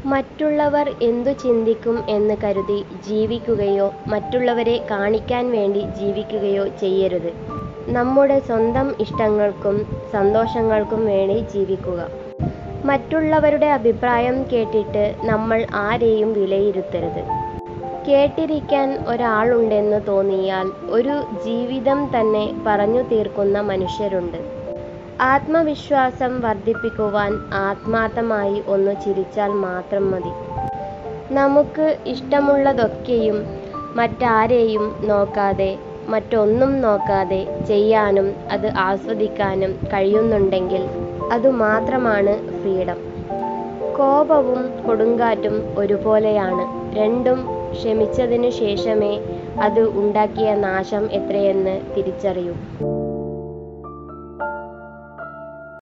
മറ്റുള്ളവർ എന്തു ചിന്തിക്കും എന്ന് കരുതി ജീവിക്കുകയോ മറ്റുള്ളവരെ കാണിക്കാൻ വേണ്ടി ജീവിക്കുകയോ ചെയ്യരുത്. നമ്മുടെ സ്വന്തം ഇഷ്ടങ്ങൾക്കും സന്തോഷങ്ങൾക്കും വേണ്ടി ജീവിക്കുക. മറ്റുള്ളവരുടെ അഭിപ്രായം കേട്ടിട്ട് നമ്മൾ ആരെയും വിലയിരുത്തരുത്. കേട്ടിരിക്കാൻ ഒരാളുണ്ടെന്നു തോന്നിയാൽ ഒരു ജീവിതം തന്നെ പറഞ്ഞു തീർക്കുന്ന മനുഷ്യരുണ്ട്. ആത്മവിശ്വാസം വർദ്ധിപ്പിക്കുവാൻ ആത്മാർത്ഥമായി ഒന്നു ചിരിച്ചാൽ മാത്രം മതി. നമുക്ക് ഇഷ്ടമുള്ളതൊക്കെയും മറ്റാരെയും നോക്കാതെ മറ്റൊന്നും നോക്കാതെ ചെയ്യാനും അത് ആസ്വദിക്കാനും കഴിയുന്നുണ്ടെങ്കിൽ അതു മാത്രമാണ് ഫ്രീഡം. കോപവും കൊടുങ്കാറ്റും ഒരുപോലെയാണ്. രണ്ടും ക്ഷമിച്ചതിനു ശേഷമേ അത് ഉണ്ടാക്കിയ നാശം എത്രയെന്ന് തിരിച്ചറിയൂ.